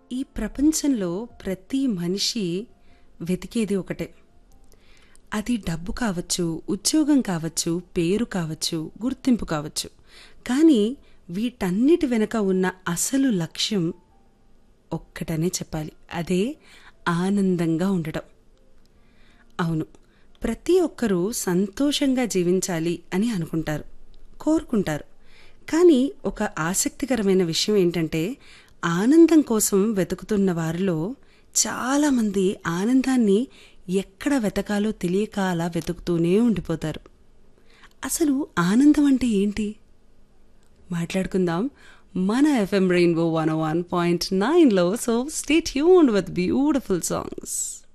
ఈ ప్రపంచంలో ప్రతి మనిషి వెతికేది ఒకటే అది డబ్బు కావచ్చు ఉద్యోగం కావచ్చు పేరు కావచ్చు గుర్తింపు కావచ్చు కానీ వీటన్నిటి వెనక ఉన్న అసలు లక్ష్యం ఒక్కటనే చెప్పాలి అదే ఆనందంగా ఉండడం అవును ప్రతి ఒక్కరూ సంతోషంగా జీవించాలి అని అనుకుంటారు కోరుకుంటారు కానీ ఒక ఆసక్తికరమైన విషయం ఏంటంటే ఆనందం కోసం వెతుకుతున్న వారిలో చాలామంది ఆనందాన్ని ఎక్కడ వెతకాలో తెలియక అలా వెతుకుతూనే ఉండిపోతారు అసలు ఆనందం అంటే ఏంటి మాట్లాడుకుందాం మన FM rainbow one one point నైన్లో so stay tuned with beautiful songs